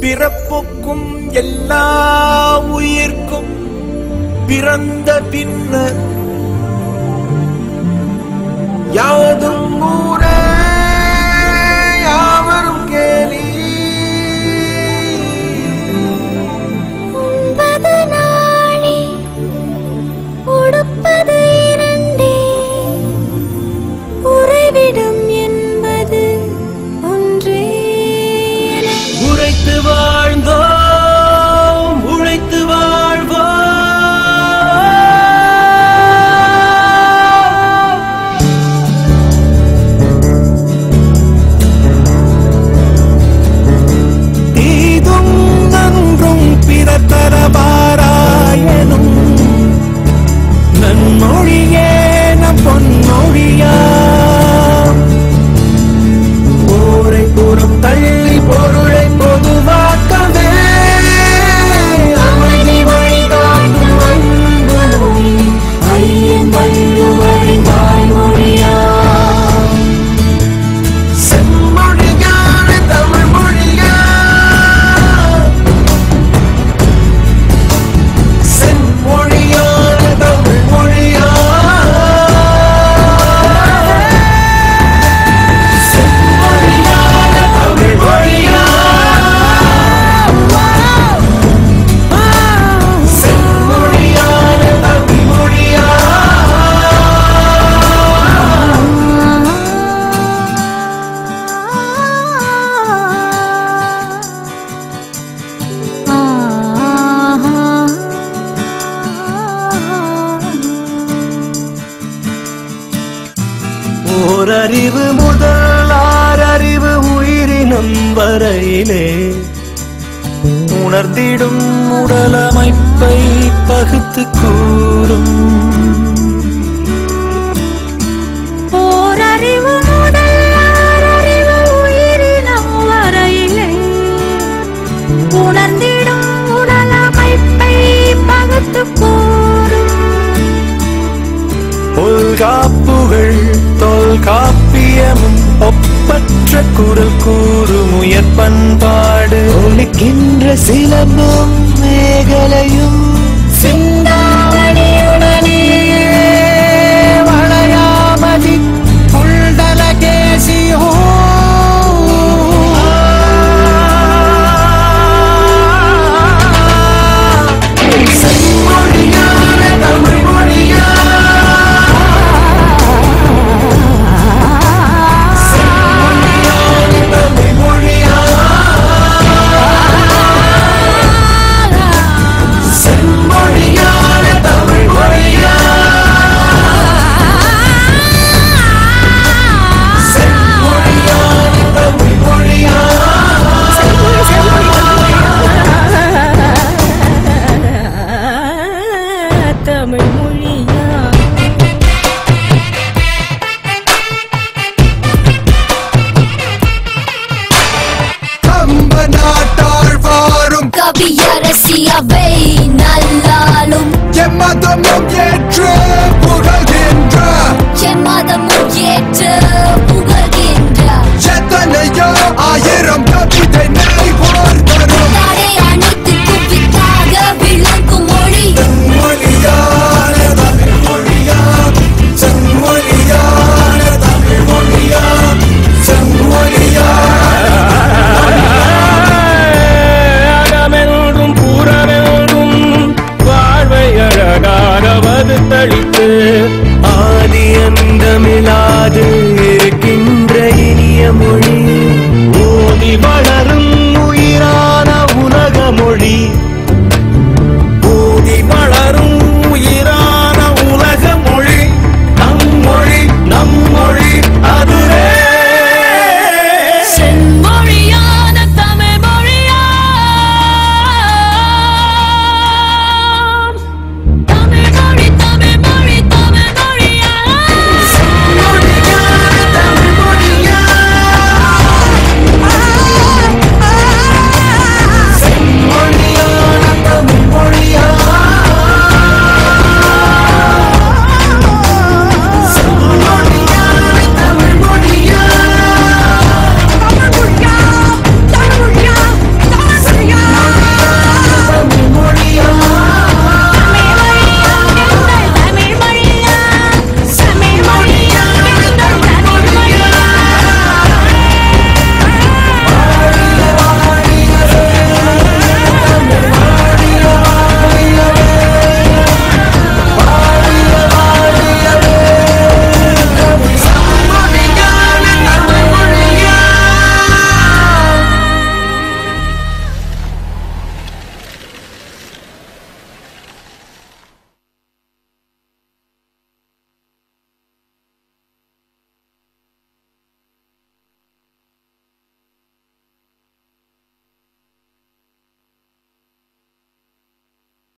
பிறப்புக்கும் எல்லா உயிர்க்கும் பிறந்த பின்னர் யாவதும் ஊரே யாவரும் கேலி உண்பது நாழி உடுப்பது இரண்டே உறைவிடம் என்பது ஒன்றே உழைத்து வாழ்ந்தோம் உழைத்து வாழ்வோம் தீதும் நன்றும் பிறர் தரவாராயனும் நன்மொழியே நம் பொன்மொழியா போரை புறம் தள்ளி பொருளை பொதுவாக்கவே அமைதி வழி காட்டும் அன்பு மொழி ஐயன் வள்ளுவரின் தாய்மொழியா செம்மொழியான தமிழ் மொழியா செம்மொழியான தமிழ் மொழியா செம்மொழியான தமிழ் மொழியா செம்மொழியான தமிழ் மொழியா ஓரறிவு முதல் ஆறறிவு உயிரினம் வரையிலே உணர்ந்திடும் உடலமைப்பை பகுத்து கூறும் ஓரறிவு முதல் ஆறறிவு உயிரினம் வரையிலே உணர்ந்திடும் உடலமைப்பை பகுத்து கூறும் தொல்காப்புகள் தொல்காப்பியமும் ஒப்பற்ற குரல் கூறும் உயர் பண்பாடு ஒலிக்கின்ற சிலம்பும் மேகலையும் சிந்தாமணியுடனே வளையாமதி புல்தல கேசியோ செம்மொழியான தமிழ் மொழியா தமிழ் மொழியா செம்மொழியான தமிழ் மொழியா செம்மொழியான தமிழ் மொழியா தமிழ் மொழியா கம்ப நாட்டாள் வாரும் கவியரசியவை நல்லாலும் எம்மதமும் ஏற்று புகழ்கின்ற எம்மதமும் ஏற்று